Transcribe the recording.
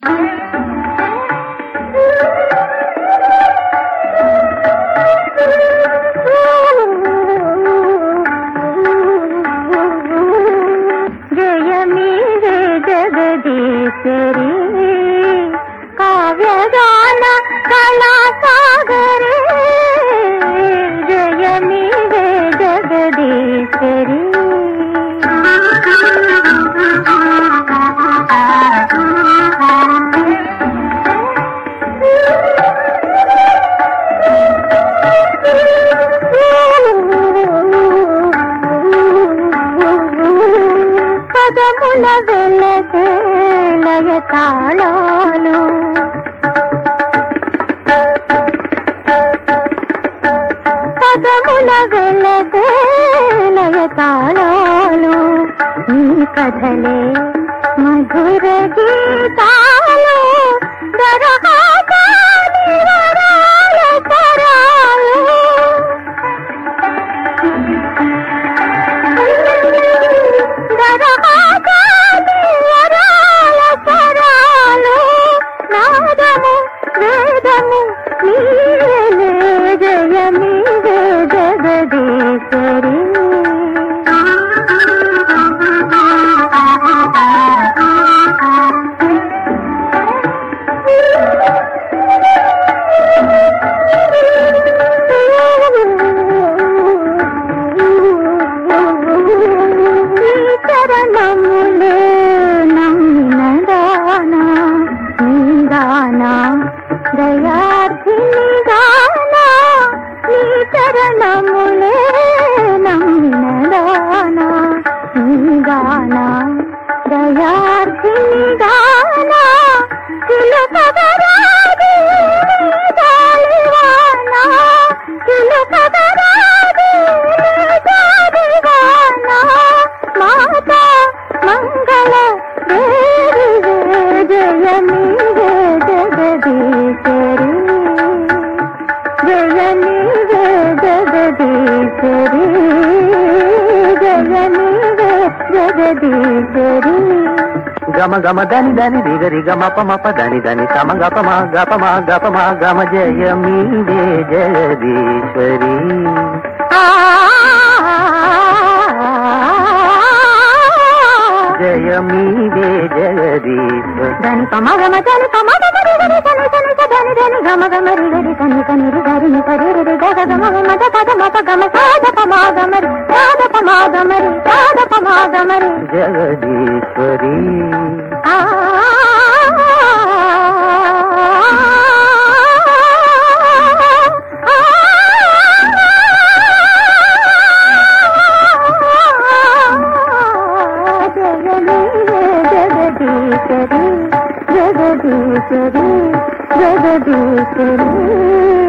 జయమీరే జగదీశ్వరి కావ్యగాన కళాసాగరే జయమీరే జగదీశ్వరి పదముల వెలసే లయ తాళాలు పదముల వెలసే లయ తాళాలు నీ కథలే మధుర గీతాలు దరహాసాని వరాల తరాలు దరహాసాని వరాల తరాలు నాదము వేదము నీవే జయమి జగదీశ్వరి నీ చరణములే నమ్మిన దానా నీ దానా దయార్థిని దానా నీ చరణములే నమ్మిన దానా నీ దానా దయార్థిని దానా చిలుకదరాది దాలివానా చిలుకదరాది దాలివానా మాత మంగళ దేవి జయమి జగదీశ్వరి జయమి జగదీశ్వరి జయమి జగదీశ్వరి గమ గమ దని దని దిగరి గమ పమ పదని దని సమ గప మా గప మా గప మా గమ జయ మీరే జగదీశ్వరి జయ మీరే జగదీశ్వరి ధని పమగమ ధని పమగమరి గరి ధని ధని ధని ధని గమ గమరి గరి ధని ధని రి ధరి పరి రి గగ గమ మద పద మప గమ సాద పమాగమరి సాద పమాగమరి సాద పమాగమరి జగదీశ్వరి ఆ జగదీశ్వరి జగదీశ్వరి జగదీశ్వరి